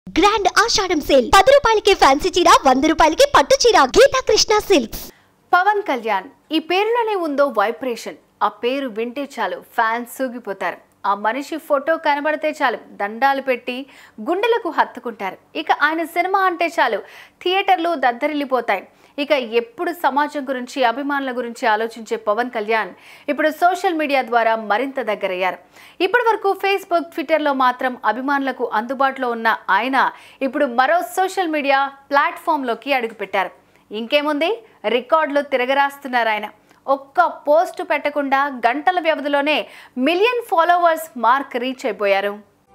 grand ఆషాఢం sale పది రూపాయలకి fancy చీర వంద రూపాయలకి పట్టు చీర గీతా కృష్ణ సిల్క్స్ పవన్ కళ్యాణ్ ఈ పేరులోనే ఉందో వైబ్రేషన్ ఆ పేరు వింటే చాలు ఫ్యాన్స్ సూగిపోతారు ఆ మనిషి ఫోటో కనబడితే చాలు దండాలు పెట్టి గుండెలకు హత్తుకుంటారు ఇక ఆయన సినిమా అంటే చాలు థియేటర్లు దద్దరిల్లిపోతాయి ఇక ఎప్పుడు సమాజం గురించి అభిమానుల గురించి ఆలోచించే పవన్ కళ్యాణ్ ఇప్పుడు సోషల్ మీడియా ద్వారా మరింత దగ్గరయ్యారు ఇప్పటి వరకు ఫేస్బుక్ ట్విట్టర్లో మాత్రం అభిమానులకు అందుబాటులో ఉన్న ఆయన ఇప్పుడు మరో సోషల్ మీడియా ప్లాట్ఫామ్లోకి అడుగుపెట్టారు ఇంకేముంది రికార్డులు తిరగరాస్తున్నారు ఆయన ఒక్క పోస్ట్ పెట్టకుండా గంటల వ్యవధిలోనే మిలియన్ ఫాలోవర్స్ మార్క్ రీచ్ అయిపోయారు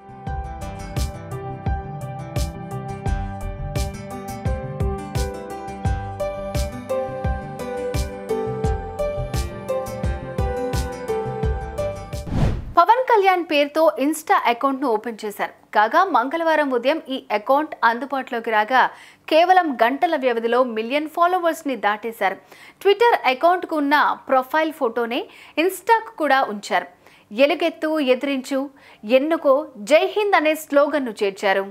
పవన్ కళ్యాణ్ పేరుతో ఇన్స్టా అకౌంట్ను ఓపెన్ చేశారు కాగా మంగళవారం ఉదయం ఈ అకౌంట్ అందుబాటులోకి రాగా కేవలం గంటల వ్యవధిలో మిలియన్ ఫాలోవర్స్ని దాటేశారు ట్విట్టర్ అకౌంట్కు ఉన్న ప్రొఫైల్ ఫోటోనే ఇన్స్టాకు కూడా ఉంచారు ఎలుగెత్తు ఎదిరించు ఎన్నుకో జై హింద్ అనే స్లోగన్ను చేర్చారు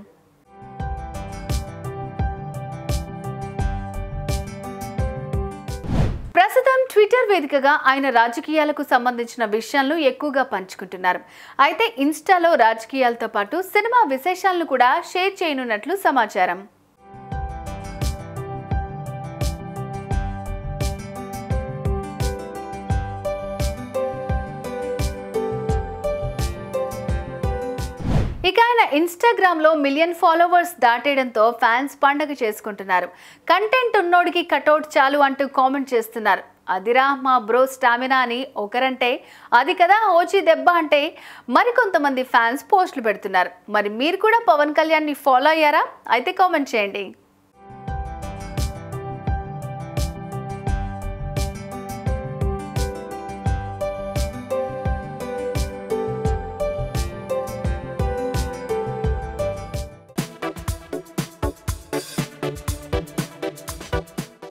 ప్రస్తుతం ట్విట్టర్ వేదికగా ఆయన రాజకీయాలకు సంబంధించిన విషయాలను ఎక్కువగా పంచుకుంటున్నారు అయితే ఇన్స్టాలో రాజకీయాలతో పాటు సినిమా విశేషాలను కూడా షేర్ చేయనున్నట్లు సమాచారం ఇక ఆయన ఇన్స్టాగ్రామ్ లో మిలియన్ ఫాలోవర్స్ దాటేయడంతో ఫ్యాన్స్ పండగ చేసుకుంటున్నారు కంటెంట్ ఉన్నోడికి కటౌట్ చాలు అంటూ కామెంట్ చేస్తున్నారు అదిరా మా బ్రో స్టామినా అని ఒకరంటే అది కదా ఓచి దెబ్బ అంటే మరికొంతమంది ఫ్యాన్స్ పోస్టులు పెడుతున్నారు మరి మీరు కూడా పవన్ కళ్యాణ్ని ఫాలో అయ్యారా అయితే కామెంట్ చేయండి